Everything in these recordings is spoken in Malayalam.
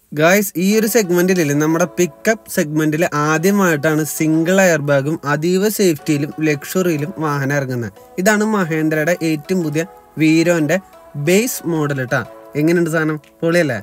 ഗായ്സ് ഈ ഒരു സെഗ്മെന്റിൽ നമ്മുടെ പിക്കപ്പ് സെഗ്മെന്റിൽ ആദ്യമായിട്ടാണ് സിംഗിൾ എയർ ബാഗും അതീവ സേഫ്റ്റിയിലും ലക്ഷറിയിലും വാഹനം ഇറങ്ങുന്നത് ഇതാണ് മഹേന്ദ്രയുടെ ഏറ്റവും പുതിയ വീരോന്റെ ബേസ് മോഡൽ കേട്ടാ എങ്ങനെയുണ്ട് സാധനം പൊളിയല്ലേ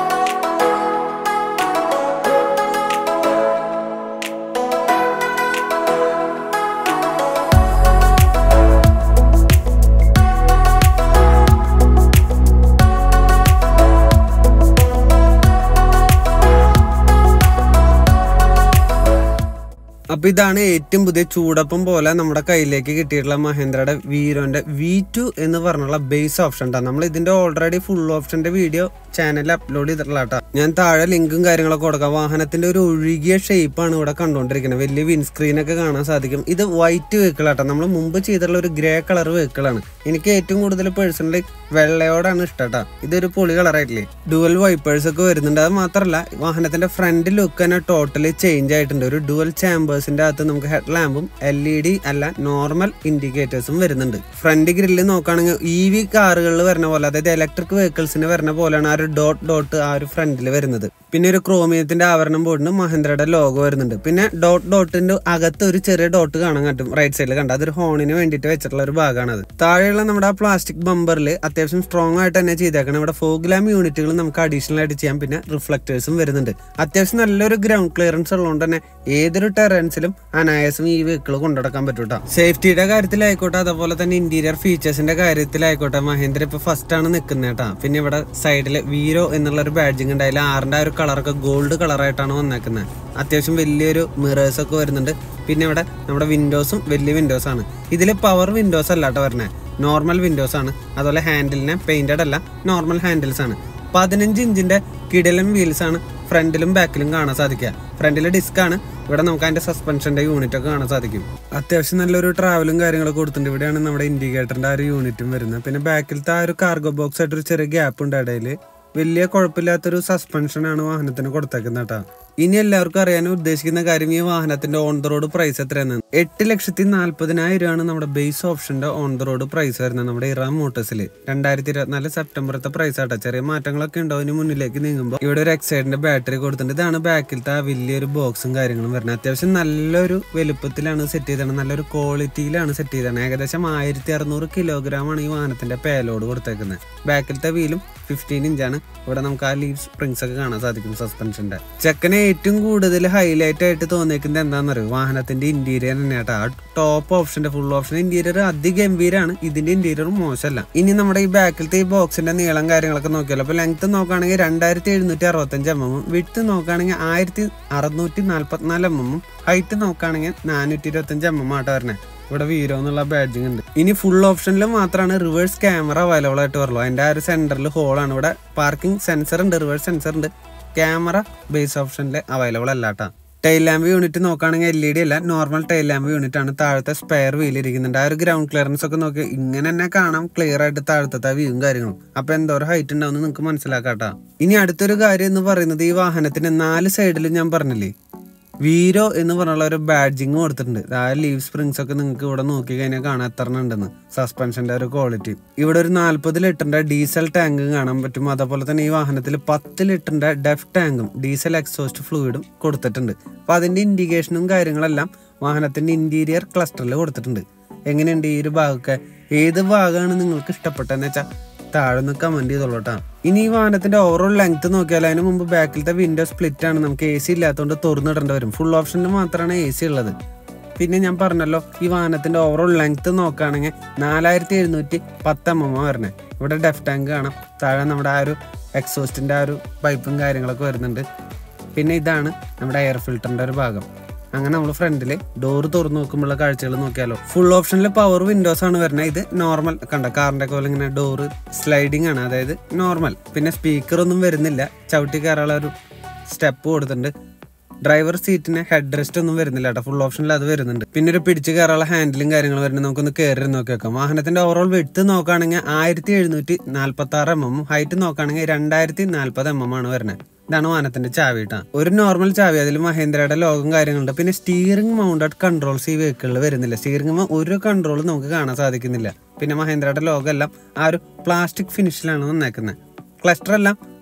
അപ്പൊ ഇതാണ് ഏറ്റവും പുതിയ ചൂടപ്പം പോലെ നമ്മുടെ കയ്യിലേക്ക് കിട്ടിയിട്ടുള്ള മഹേന്ദ്രയുടെ വീരോന്റെ വി ടു എന്ന് പറഞ്ഞുള്ള ബേസ് ഓപ്ഷൻ ഉണ്ടാ നമ്മൾ ഇതിന്റെ ഓൾറെഡി ഫുൾ ഓപ്ഷന്റെ വീഡിയോ ചാനലിൽ അപ്ലോഡ് ചെയ്തിട്ടുള്ള കേട്ടോ ഞാൻ താഴെ ലിങ്കും കാര്യങ്ങളൊക്കെ കൊടുക്കാം വാഹനത്തിന്റെ ഒരു ഒഴുകിയ ഷേപ്പാണ് ഇവിടെ കണ്ടുകൊണ്ടിരിക്കുന്നത് വലിയ വിൻസ്ക്രീൻ ഒക്കെ കാണാൻ സാധിക്കും ഇത് വൈറ്റ് വെഹിക്കിൾ ആട്ടോ നമ്മൾ മുമ്പ് ചെയ്തിട്ടുള്ള ഒരു ഗ്രേ കളർ വെഹിക്കിളാണ് എനിക്ക് ഏറ്റവും കൂടുതൽ പേഴ്സണലി വെള്ളയോടാണ് ഇഷ്ടം കേട്ടോ ഇതൊരു പൊളി കളറായിട്ടില്ലേ ഡുവൽ വൈപ്പേഴ്സ് ഒക്കെ വരുന്നുണ്ട് അത് മാത്രമല്ല വാഹനത്തിന്റെ ഫ്രണ്ട് ലുക്ക് തന്നെ ടോട്ടലി ചേഞ്ച് ആയിട്ടുണ്ട് ഒരു ഡുവൽ ചാമ്പേഴ്സിന്റെ അകത്ത് നമുക്ക് ഹെഡ് ലാമ്പും എൽ ഇ ഡി അല്ല നോർമൽ ഇൻഡിക്കേറ്റേഴ്സും വരുന്നുണ്ട് ഫ്രണ്ട് ഗ്രില്ല് നോക്കുകയാണെങ്കിൽ ഇ വി കാറുകളിൽ വരുന്ന പോലെ അതായത് ഇലക്ട്രിക് വെഹിക്കിൾസിന് വരുന്ന പോലെയാണ് ആ ഒരു ഡോട്ട് ഡോട്ട് ആ ഒരു ഫ്രണ്ടിൽ വരുന്നത് പിന്നെ ഒരു ക്രോമിയത്തിന്റെ ആവരണം ബോർഡിന് മഹേന്ദ്രയുടെ ലോഗോ വരുന്നുണ്ട് പിന്നെ ഡോട്ട് ഡോട്ടിന്റെ അകത്ത് ഒരു ചെറിയ ഡോട്ട് കാണാൻ പറ്റും റൈറ്റ് സൈഡിൽ കണ്ട അതൊരു ഹോണിന് വേണ്ടിയിട്ട് വെച്ചിട്ടുള്ള ഒരു ഭാഗമാണ് അത് താഴെയുള്ള നമ്മുടെ ആ പ്ലാസ്റ്റിക് ബമ്പറിൽ അത്യാവശ്യം സ്ട്രോങ് ആയിട്ട് തന്നെ ചെയ്തേക്കണം ഇവിടെ ഫോഗ് ലാമ്പ് യൂണിറ്റുകൾ നമുക്ക് അഡീഷണൽ ആയിട്ട് ചെയ്യാം പിന്നെ റിഫ്ലക്ടേഴ്സും വരുന്നുണ്ട് അത്യാവശ്യം നല്ലൊരു ഗ്രൗണ്ട് ക്ലിയറൻസ് ഉള്ളതുകൊണ്ട് തന്നെ ഏതൊരു ടെറൻസിലും അനായാസം ഈ വെഹിക്കിൾ കൊണ്ടുനടക്കാൻ പറ്റും കേട്ടോ സേഫ്റ്റിയുടെ കാര്യത്തിലായിക്കോട്ടെ അതുപോലെ തന്നെ ഇന്റീരിയർ ഫീച്ചേഴ്സിന്റെ കാര്യത്തിലായിക്കോട്ടെ മഹേന്ദ്ര ഇപ്പൊ ഫസ്റ്റ് ആണ് നിൽക്കുന്നത് കേട്ടോ പിന്നെ ഇവിടെ സൈഡിൽ വീരോ എന്നുള്ള ഒരു ബാഡ്ജിങ് ഉണ്ട് അതിൽ ആറിന്റെ ആ ഒരു കളറൊക്കെ ഗോൾഡ് കളറായിട്ടാണ് വന്നേക്കുന്നത് അത്യാവശ്യം വലിയൊരു മിറേഴ്സ് ഒക്കെ വരുന്നുണ്ട് പിന്നെ ഇവിടെ നമ്മുടെ വിൻഡോസും വലിയ വിൻഡോസ് ആണ് ഇതിൽ പവർ വിൻഡോസ് അല്ല കേട്ടോ വരണേ നോർമൽ വിൻഡോസ് ആണ് അതുപോലെ ഹാൻഡിലിനെ പെയിന്റഡ് അല്ല നോർമൽ ഹാൻഡിൽസ് ആണ് പതിനഞ്ച് ഇഞ്ചിന്റെ കിടലൻ വീൽസ് ആണ് ഫ്രണ്ടിലും ബാക്കിലും കാണാൻ സാധിക്കുക ഫ്രണ്ടിൽ ഡിസ്ക് ആണ് ഇവിടെ നമുക്ക് അതിന്റെ സസ്പെൻഷന്റെ യൂണിറ്റ് ഒക്കെ കാണാൻ സാധിക്കും അത്യാവശ്യം നല്ലൊരു ട്രാവലും കാര്യങ്ങളൊക്കെ കൊടുത്തിട്ടുണ്ട് ഇവിടെയാണ് നമ്മുടെ ഇൻഡിക്കേറ്ററിന്റെ ആ ഒരു യൂണിറ്റും വരുന്നത് പിന്നെ ബാക്കിലത്തെ ആ ഒരു കാർഗോ ബോക്സ് ആയിട്ട് ഒരു ചെറിയ ഗ്യാപ്പ് ഉണ്ട് ഇടയിൽ വലിയ കുഴപ്പമില്ലാത്തൊരു സസ്പെൻഷനാണ് വാഹനത്തിന് കൊടുത്തേക്കുന്നത് കേട്ടോ ഇനി എല്ലാവർക്കും അറിയാൻ ഉദ്ദേശിക്കുന്ന കാര്യം ഈ വാഹനത്തിന്റെ ഓൺ ദ റോഡ് പ്രൈസ് എത്രയാണ് എട്ട് ലക്ഷത്തി നാല്പതിനായിരം രൂപയാണ് നമ്മുടെ ബേസ് ഓപ്ഷന്റെ ഓൺ ദ റോഡ് പ്രൈസ് വരുന്നത് നമ്മുടെ ഇറാം മോട്ടോഴ്സിൽ രണ്ടായിരത്തി ഇരുപത്തിനാല് സെപ്റ്റംബറത്തെ പ്രൈസ് ആട്ടോ ചെറിയ മാറ്റങ്ങളൊക്കെ ഉണ്ടോ അതിന് മുന്നിലേക്ക് നീങ്ങുമ്പോൾ ഇവിടെ ഒരു എക്സൈഡിന്റെ ബാറ്ററി കൊടുത്തിട്ടുണ്ട് ഇതാണ് ബാക്കിലത്തെ ആ വലിയൊരു ബോക്സും കാര്യങ്ങളും വരുന്നത് അത്യാവശ്യം നല്ലൊരു വലുപ്പത്തിലാണ് സെറ്റ് ചെയ്തത് നല്ലൊരു ക്വാളിറ്റിയിലാണ് സെറ്റ് ചെയ്തത് ഏകദേശം ആയിരത്തി അറുന്നൂറ് കിലോഗ്രാം ആണ് ഈ വാഹനത്തിന്റെ പേലോഡ് കൊടുത്തേക്കുന്നത് ബാക്കിലത്തെ വീലും ഫിഫ്റ്റീൻ ഇഞ്ചാണ് ഇവിടെ നമുക്ക് ആ ലീവ് സ്പ്രിങ്സ് ഒക്കെ കാണാൻ സാധിക്കും സസ്പെൻഷന്റെ ചെക്കനെ ഏറ്റവും കൂടുതൽ ഹൈലൈറ്റ് ആയിട്ട് തോന്നിക്കുന്നത് എന്താണെന്നറിയോ വാഹനത്തിന്റെ ഇന്റീരിയർ തന്നെയാട്ടോ ആ ടോപ്പ് ഓപ്ഷന്റെ ഫുൾ ഓപ്ഷൻ ഇന്റീരിയർ അതിഗംഭീരാണ് ഇതിന്റെ ഇന്റീരിയർ മോശമല്ല ഇനി നമ്മുടെ ഈ ബാക്കിലത്തെ ഈ ബോക്സിന്റെ നീളം കാര്യങ്ങളൊക്കെ നോക്കിയാലോ അപ്പൊ ലെങ്ത് നോക്കുകയാണെങ്കിൽ രണ്ടായിരത്തി എഴുന്നൂറ്റി അറുപത്തഞ്ച് എം എമ്മും വിട്ട് നോക്കുകയാണെങ്കിൽ ആയിരത്തി അറുന്നൂറ്റി നാല്പത്തിനാല് എം എമ്മും ഹൈറ്റ് നോക്കുകയാണെങ്കിൽ നാനൂറ്റി ഇരുപത്തഞ്ച് എം എം ആട്ടോ വരണേ ഇവിടെ വീരോ എന്നുള്ള ബാഡ്ജിങ് ഉണ്ട് ഇനി ഫുൾ ഓപ്ഷനിൽ മാത്രമാണ് റിവേഴ്സ് ക്യാമറ അവൈലബിൾ ആയിട്ട് വരുള്ളൂ അതിന്റെ ആ ഒരു സെന്ററിൽ ഹോളാണ് ഇവിടെ പാർക്കിംഗ് സെൻസർ ഉണ്ട് റിവേഴ്സ് സെൻസർ ഉണ്ട് ക്യാമറ ബേസ് ഓപ്ഷനിൽ അവൈലബിൾ അല്ല കേട്ടോ ടൈൽ ലാമ്പ് യൂണിറ്റ് നോക്കുകയാണെങ്കിൽ എൽ ഇ ഡി അല്ല നോർമൽ ടൈൽ ലാമ്പ് യൂണിറ്റ് ആണ് താഴത്തെ സ്പെയർ വീൽ ഇരിക്കുന്നുണ്ട് ആ ഒരു ഗ്രൗണ്ട് ക്ലിയറൻസ് ഒക്കെ നോക്കി ഇങ്ങനെ തന്നെ കാണാം ക്ലിയർ ആയിട്ട് താഴത്തെ വ്യൂവും കാര്യങ്ങളും അപ്പൊ എന്തോരം ഹൈറ്റ് ഉണ്ടാവും നിങ്ങൾക്ക് മനസ്സിലാക്കാട്ടാ ഇനി അടുത്തൊരു കാര്യം എന്ന് പറയുന്നത് ഈ വാഹനത്തിന്റെ നാല് സൈഡിലും ഞാൻ പറഞ്ഞില്ലേ വീരോ എന്ന് പറഞ്ഞുള്ള ഒരു ബാഡ്ജിങ് കൊടുത്തിട്ടുണ്ട് ആ ലീവ് സ്പ്രിങ്സ് ഒക്കെ നിങ്ങൾക്ക് ഇവിടെ നോക്കി കഴിഞ്ഞാൽ കാണാൻ എത്ര ഉണ്ടെന്ന് സസ്പെൻഷന്റെ ഒരു ക്വാളിറ്റി ഇവിടെ ഒരു നാല്പത് ലിറ്ററിന്റെ ഡീസൽ ടാങ്കും കാണാൻ പറ്റും അതേപോലെ തന്നെ ഈ വാഹനത്തിൽ പത്ത് ലിറ്ററിന്റെ ഡെഫ് ടാങ്കും ഡീസൽ എക്സോസ്റ്റ് ഫ്ലൂയിഡും കൊടുത്തിട്ടുണ്ട് അപ്പൊ അതിന്റെ ഇൻഡിക്കേഷനും കാര്യങ്ങളെല്ലാം വാഹനത്തിന്റെ ഇന്റീരിയർ ക്ലസ്റ്ററിൽ കൊടുത്തിട്ടുണ്ട് എങ്ങനെയുണ്ട് ഈ ഒരു ഭാഗമൊക്കെ ഏത് ഭാഗമാണ് നിങ്ങൾക്ക് ഇഷ്ടപ്പെട്ടതെന്ന് വെച്ചാൽ താഴെ നിന്ന് കമന്റ് ചെയ്തോളൂ കേട്ടോ ഇനി ഈ വാഹനത്തിന്റെ ഓവറോൾ ലെങ്ത് നോക്കിയാൽ അതിന് മുമ്പ് ബാക്കിലത്തെ വിൻഡോ സ്പ്ലിറ്റ് ആണ് നമുക്ക് എ സി ഇല്ലാത്തതുകൊണ്ട് തുറന്നിടേണ്ടി വരും ഫുൾ ഓപ്ഷനിൽ മാത്രമാണ് എ സി ഉള്ളത് പിന്നെ ഞാൻ പറഞ്ഞല്ലോ ഈ വാഹനത്തിന്റെ ഓവറോൾ ലെങ്ത് നോക്കുകയാണെങ്കിൽ നാലായിരത്തി എഴുന്നൂറ്റി പത്ത് എം എം വരണേ ഇവിടെ ഡെഫ് ടാങ്ക് കാണാം താഴെ നമ്മുടെ ആ ഒരു എക്സോസ്റ്റിന്റെ ആ ഒരു പൈപ്പും കാര്യങ്ങളൊക്കെ വരുന്നുണ്ട് പിന്നെ ഇതാണ് നമ്മുടെ എയർ ഫിൽറ്ററിന്റെ ഒരു ഭാഗം അങ്ങനെ നമ്മൾ ഫ്രണ്ടിൽ ഡോർ തുറന്നു നോക്കുമ്പോഴുള്ള കാഴ്ചകൾ നോക്കിയാലോ ഫുൾ ഓപ്ഷനിൽ പവർ വിൻഡോസ് ആണ് വരുന്നത് ഇത് നോർമൽ കണ്ട കാറിന്റെ പോലെ ഇങ്ങനെ ഡോറ് സ്ലൈഡിങ് ആണ് അതായത് നോർമൽ പിന്നെ സ്പീക്കർ ഒന്നും വരുന്നില്ല ചവിട്ടി കയറാനുള്ള ഒരു സ്റ്റെപ്പ് കൊടുത്തിട്ടുണ്ട് ഡ്രൈവർ സീറ്റിന് ഹെഡ് റെസ്റ്റ് ഒന്നും വരുന്നില്ല കേട്ടോ ഫുൾ ഓപ്ഷനിൽ അത് വരുന്നുണ്ട് പിന്നെ ഒരു പിടിച്ച് കയറാനുള്ള ഹാൻഡിലും കാര്യങ്ങളും വരുന്നത് നമുക്കൊന്ന് കയറി നോക്കി വെക്കാം വാഹനത്തിന്റെ ഓവറോൾ വെട്ട് നോക്കുകയാണെങ്കിൽ ആയിരത്തി എഴുന്നൂറ്റി നാല്പത്തി ആറ് എം എം ഹൈറ്റ് നോക്കുകയാണെങ്കിൽ രണ്ടായിരത്തി നാല്പത് എം എം ആണ് വരുന്നത് ഇതാണ് വാഹനത്തിന്റെ ചാവി കേട്ടോ ഒരു നോർമൽ ചാവി അതിൽ മഹേന്ദ്രയുടെ ലോകം കാര്യങ്ങളുണ്ട് പിന്നെ സ്റ്റിയറിംഗ് മൗണ്ടഡ് കൺട്രോൾസ് ഈ വെഹിക്കിളിൽ വരുന്നില്ല സ്റ്റിയറിംഗ് ഒരു കൺട്രോൾ നമുക്ക് കാണാൻ സാധിക്കുന്നില്ല പിന്നെ മഹേന്ദ്രയുടെ ലോകം എല്ലാം ആ ഒരു പ്ലാസ്റ്റിക് ഫിനിഷിലാണ് വന്നേക്കുന്നത് ക്ലസ്റ്റർ എല്ലാം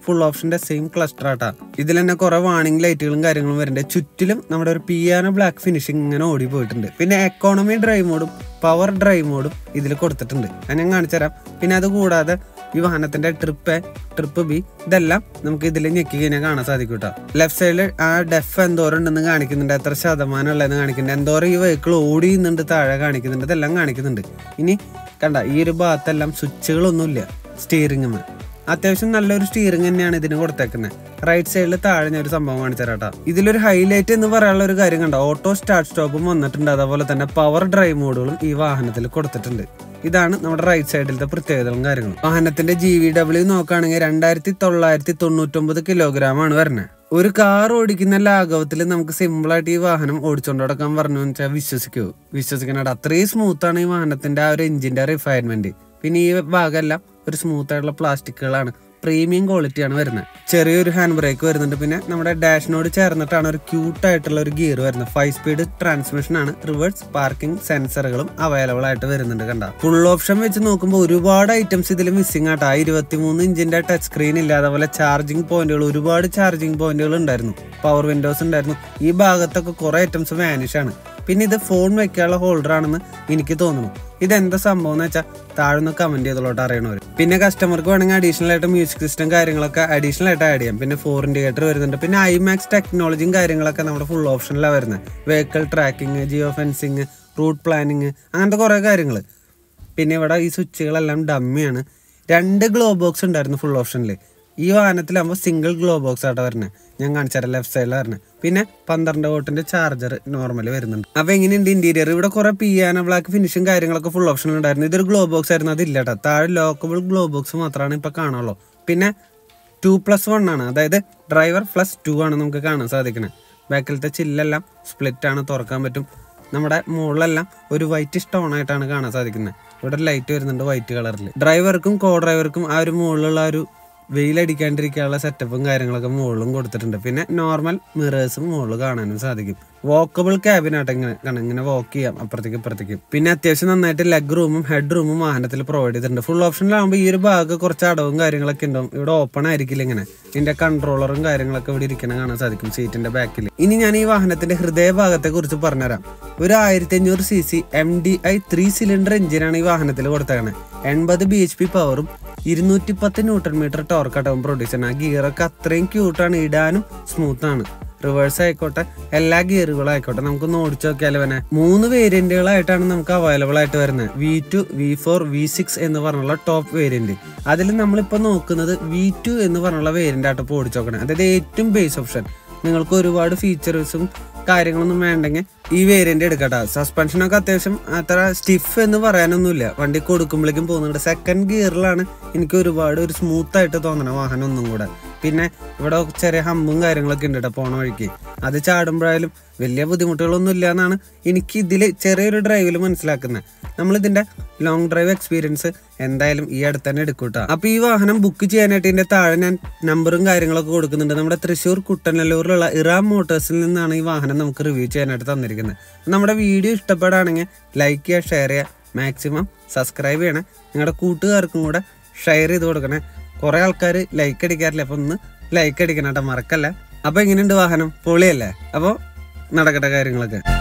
ഫുൾ ഓപ്ഷന്റെ സെയിം ക്ലസ്റ്റർ ആട്ടാ ഇതിൽ തന്നെ കുറെ വാണിംഗ് ലൈറ്റുകളും കാര്യങ്ങളും വരുന്നുണ്ട് ചുറ്റിലും നമ്മുടെ ഒരു പിയാനോ ബ്ലാക്ക് ഫിനിഷിംഗ് ഇങ്ങനെ ഓടി പോയിട്ടുണ്ട് പിന്നെ എക്കോണമി ഡ്രൈവ് മോഡും പവർ ഡ്രൈവ് മോഡും ഇതിൽ കൊടുത്തിട്ടുണ്ട് അത് ഞാൻ കാണിച്ചു തരാം പിന്നെ അത് കൂടാതെ ഈ വാഹനത്തിന്റെ ട്രിപ്പ് എ ട്രിപ്പ് ബി ഇതെല്ലാം നമുക്ക് ഇതിൽ ഞെക്കി കഴിഞ്ഞാൽ കാണാൻ സാധിക്കും കേട്ടോ ലെഫ്റ്റ് സൈഡിൽ ആ ഡെഫ് എന്തോരം ഉണ്ടെന്ന് കാണിക്കുന്നുണ്ട് എത്ര ശതമാനം ഉള്ളതെന്ന് കാണിക്കുന്നുണ്ട് എന്തോരം ഈ വെഹിക്കിൾ ഓടിയുന്നുണ്ട് താഴെ കാണിക്കുന്നുണ്ട് ഇതെല്ലാം കാണിക്കുന്നുണ്ട് ഇനി കണ്ട ഈ ഒരു ഭാഗത്തെല്ലാം സ്വിച്ചുകളൊന്നുമില്ല സ്റ്റിയറിംഗ് അത്യാവശ്യം നല്ലൊരു സ്റ്റിയറിംഗ് തന്നെയാണ് ഇതിന് കൊടുത്തേക്കുന്നത് റൈറ്റ് സൈഡിൽ താഴെ ഞാൻ ഒരു സംഭവം കാണിച്ചു തരാട്ടാ ഇതിലൊരു ഹൈലൈറ്റ് എന്ന് പറയാനുള്ള ഒരു കാര്യം കണ്ട ഓട്ടോ സ്റ്റാർട്ട് സ്റ്റോപ്പും വന്നിട്ടുണ്ട് അതുപോലെ തന്നെ പവർ ഡ്രൈവ് മോഡുകളും ഈ വാഹനത്തിൽ കൊടുത്തിട്ടുണ്ട് ഇതാണ് നമ്മുടെ റൈറ്റ് സൈഡിലത്തെ പ്രത്യേകതകളും കാര്യങ്ങളും വാഹനത്തിന്റെ ജി വി ഡബ്ല്യു നോക്കുകയാണെങ്കിൽ രണ്ടായിരത്തി തൊള്ളായിരത്തി തൊണ്ണൂറ്റൊമ്പത് കിലോഗ്രാം ആണ് വരുന്നത് ഒരു കാർ ഓടിക്കുന്ന ലാഘവത്തിൽ നമുക്ക് സിമ്പിൾ ആയിട്ട് ഈ വാഹനം ഓടിച്ചുകൊണ്ട് നടക്കാൻ പറഞ്ഞു വെച്ചാൽ വിശ്വസിക്കൂ വിശ്വസിക്കാനായിട്ട് അത്രയും സ്മൂത്ത് ആണ് ഈ വാഹനത്തിന്റെ ആ ഒരു എഞ്ചിന്റെ റിഫൈൻമെന്റ് പിന്നെ ഈ ഭാഗമെല്ലാം ഒരു സ്മൂത്ത് ആയിട്ടുള്ള പ്ലാസ്റ്റിക്കുകളാണ് പ്രീമിയം ക്വാളിറ്റിയാണ് വരുന്നത് ചെറിയൊരു ഹാൻഡ് ബ്രേക്ക് വരുന്നുണ്ട് പിന്നെ നമ്മുടെ ഡാഷിനോട് ചേർന്നിട്ടാണ് ഒരു ക്യൂട്ട് ആയിട്ടുള്ള ഒരു ഗിയർ വരുന്നത് ഫൈവ് സ്പീഡ് ട്രാൻസ്മിഷൻ ആണ് റിവേഴ്സ് പാർക്കിംഗ് സെൻസറുകളും അവൈലബിൾ ആയിട്ട് വരുന്നുണ്ട് കണ്ട ഫുൾ ഓപ്ഷൻ വെച്ച് നോക്കുമ്പോൾ ഒരുപാട് ഐറ്റംസ് ഇതിൽ മിസ്സിംഗ് ആട്ടോ ആ ഇരുപത്തിമൂന്ന് ഇഞ്ചിന്റെ ടച്ച് സ്ക്രീൻ ഇല്ല അതുപോലെ ചാർജിങ് പോയിന്റുകൾ ഒരുപാട് ചാർജിങ് പോയിന്റുകൾ ഉണ്ടായിരുന്നു പവർ വിൻഡോസ് ഉണ്ടായിരുന്നു ഈ ഭാഗത്തൊക്കെ കുറെ ഐറ്റംസ് വാനിഷ് ആണ് പിന്നെ ഇത് ഫോൺ വെക്കാനുള്ള ഹോൾഡർ ആണെന്ന് എനിക്ക് തോന്നുന്നു ഇതെന്താ സംഭവം എന്ന് വെച്ചാൽ താഴെ നിന്ന് കമന്റ് ചെയ്തോട്ട് അറിയണവർ പിന്നെ കസ്റ്റമർക്ക് വേണമെങ്കിൽ അഡീഷണൽ ആയിട്ട് മ്യൂസിക് സിസ്റ്റം കാര്യങ്ങളൊക്കെ അഡീഷണൽ ആയിട്ട് ആഡ് ചെയ്യാം പിന്നെ ഫോർ ഇൻഡിക്കേറ്റർ വരുന്നുണ്ട് പിന്നെ ഐമാക്സ് ടെക്നോളജിയും കാര്യങ്ങളൊക്കെ നമ്മുടെ ഫുൾ ഓപ്ഷനിലാണ് വരുന്നത് vehicle tracking geo fencing route planning അങ്ങനത്തെ കുറേ കാര്യങ്ങൾ പിന്നെ ഇവിടെ ഈ സ്വിച്ചുകളെല്ലാം ഡമ്മിയാണ് രണ്ട് ഗ്ലോ ബോക്സ് ഉണ്ടായിരുന്നു ഫുൾ ഓപ്ഷനിൽ ഈ വാഹനത്തിലാകുമ്പോൾ സിംഗിൾ ഗ്ലോ ബോക്സ് ആയിട്ട് വരുന്നത് ഞാൻ കാണിച്ചുതരാം ലെഫ്റ്റ് സൈഡിലാണ് വരുന്നത് പിന്നെ പന്ത്രണ്ട് വോട്ടിന്റെ ചാർജർ നോർമലി വരുന്നുണ്ട് അപ്പൊ എങ്ങനെയുണ്ട് ഇന്റീരിയർ ഇവിടെ കുറെ പിയാനോ ബ്ലാക്ക് ഫിനിഷും കാര്യങ്ങളൊക്കെ ഫുൾ ഓപ്ഷൻ ഉണ്ടായിരുന്നു ഇതൊരു ഗ്ലോ ബോക്സ് ആയിരുന്നു അതില്ല കേട്ടോ താഴെ ലോക്കബിൾ ഗ്ലോ ബോക്സ് മാത്രമാണ് ഇപ്പൊ കാണുള്ളൂ പിന്നെ ടു പ്ലസ് വൺ ആണ് അതായത് ഡ്രൈവർ പ്ലസ് ടു ആണ് നമുക്ക് കാണാൻ സാധിക്കുന്നത് ബാക്കിലത്തെ ചില്ലെല്ലാം സ്പ്ലിറ്റ് ആണ് തുറക്കാൻ പറ്റും നമ്മുടെ മുകളിലെല്ലാം ഒരു വൈറ്റ് സ്റ്റോൺ ആയിട്ടാണ് കാണാൻ സാധിക്കുന്നത് ഇവിടെ ലൈറ്റ് വരുന്നുണ്ട് വൈറ്റ് കളറിൽ ഡ്രൈവർക്കും കോ ഡ്രൈവർക്കും ആ ഒരു മുകളിലുള്ള ആ ഒരു വെയിലടിക്കാണ്ടിരിക്കാനുള്ള സെറ്റപ്പും കാര്യങ്ങളൊക്കെ മുകളിലും കൊടുത്തിട്ടുണ്ട് പിന്നെ നോർമൽ മിറേഴ്സും മുകളിൽ കാണാനും സാധിക്കും വോക്കബിൾ ക്യാബിനായിട്ട് ഇങ്ങനെ കാരണം ഇങ്ങനെ വോക്ക് ചെയ്യാം അപ്പുറത്തേക്ക് ഇപ്പുറത്തേക്ക് പിന്നെ അത്യാവശ്യം നന്നായിട്ട് ലെഗ് റൂമും ഹെഡ് റൂമും വാഹനത്തിൽ പ്രൊവൈഡ് ചെയ്തിട്ടുണ്ട് ഫുൾ ഓപ്ഷനിലാകുമ്പോൾ ഈ ഒരു ഭാഗം കുറച്ച് അടവും കാര്യങ്ങളൊക്കെ ഉണ്ടാവും ഇവിടെ ഓപ്പൺ ആയിരിക്കില്ല ഇങ്ങനെ ഇതിന്റെ കൺട്രോളറും കാര്യങ്ങളൊക്കെ ഇവിടെ ഇരിക്കണ കാണാൻ സാധിക്കും സീറ്റിന്റെ ബാക്കിൽ ഇനി ഞാൻ ഈ വാഹനത്തിന്റെ ഹൃദയഭാഗത്തെ കുറിച്ച് പറഞ്ഞുതരാം ഒരു ആയിരത്തി അഞ്ഞൂറ് C C M D I three cylinder എഞ്ചിനാണ് ഈ വാഹനത്തിൽ കൊടുത്തേക്കണത് എൺപത് ബി എച്ച് പി പവറും ഇരുന്നൂറ്റി പത്ത് ന്യൂട്ടൺ മീറ്റർ ടോർക്കാട്ടവും പ്രൊഡ്യൂസ് ചെയ്യുന്നത് ആ ഗിയറൊക്കെ അത്രയും ക്യൂട്ടാണ് ഇടാനും സ്മൂത്ത് ആണ് റിവേഴ്സ് ആയിക്കോട്ടെ എല്ലാ ഗിയറുകളും ആയിക്കോട്ടെ നമുക്ക് ഒന്ന് ഓടിച്ചു നോക്കിയാലോ പിന്നെ മൂന്ന് വേരിയന്റുകളായിട്ടാണ് നമുക്ക് അവൈലബിൾ ആയിട്ട് വരുന്നത് V two V four V six എന്ന് പറഞ്ഞുള്ള ടോപ്പ് വേരിയന്റ് അതിൽ നമ്മളിപ്പോൾ നോക്കുന്നത് വി ടു എന്ന് പറഞ്ഞുള്ള വേരിയന്റ് ആയിട്ട് ഇപ്പോൾ ഓടിച്ചു നോക്കണേ അതായത് ഏറ്റവും ബേസ് ഓപ്ഷൻ നിങ്ങൾക്ക് ഒരുപാട് ഫീച്ചേഴ്സും കാര്യങ്ങളൊന്നും വേണ്ടെങ്കിൽ ഈ വേരിയന്റ് എടുക്കട്ടെ സസ്പെൻഷനൊക്കെ അത്യാവശ്യം അത്ര സ്റ്റിഫ് എന്ന് പറയാനൊന്നുമില്ല വണ്ടി കൊടുക്കുമ്പോഴേക്കും പോകുന്നുണ്ട് സെക്കൻഡ് ഗിയറിലാണ് എനിക്ക് ഒരുപാട് ഒരു സ്മൂത്ത് ആയിട്ട് തോന്നണം വാഹനം ഒന്നും കൂടെ പിന്നെ ഇവിടെ ചെറിയ ഹമ്പും കാര്യങ്ങളൊക്കെ ഉണ്ട് കേട്ടോ പോണ വഴിക്ക് അത് ചാടുമ്പോഴായാലും വലിയ ബുദ്ധിമുട്ടുകളൊന്നും ഇല്ല എന്നാണ് എനിക്ക് ഇതിൽ ചെറിയൊരു ഡ്രൈവിൽ മനസ്സിലാക്കുന്നത് നമ്മൾ ഇതിന്റെ ലോങ് ഡ്രൈവ് എക്സ്പീരിയൻസ് എന്തായാലും ഈ അടുത്ത് തന്നെ എടുക്കും കേട്ടോ അപ്പൊ ഈ വാഹനം ബുക്ക് ചെയ്യാനായിട്ട് ഇതിന്റെ താഴെ ഞാൻ നമ്പറും കാര്യങ്ങളൊക്കെ കൊടുക്കുന്നുണ്ട് നമ്മുടെ തൃശ്ശൂർ കുട്ടനല്ലൂരിലുള്ള ഇറാം മോട്ടോഴ്സിൽ നിന്നാണ് ഈ വാഹനം നമുക്ക് റിവ്യൂ ചെയ്യാനായിട്ട് തന്നിരിക്കുന്നത് നമ്മുടെ വീഡിയോ ഇഷ്ടപ്പെടുകയാണെങ്കിൽ ലൈക്ക് ചെയ്യുക ഷെയർ ചെയ്യുക മാക്സിമം സബ്സ്ക്രൈബ് ചെയ്യണേ നിങ്ങളുടെ കൂട്ടുകാർക്കും കൂടെ ഷെയർ ചെയ്ത് കൊടുക്കണേ കുറെ ആൾക്കാർ ലൈക്ക് അടിക്കാറില്ല അപ്പൊ ഒന്ന് ലൈക്ക് അടിക്കണം കേട്ടോ മറക്കല്ല അപ്പൊ എങ്ങനെയുണ്ട് വാഹനം പൊളിയല്ലേ അപ്പോൾ നടക്കട്ടെ കാര്യങ്ങളൊക്കെ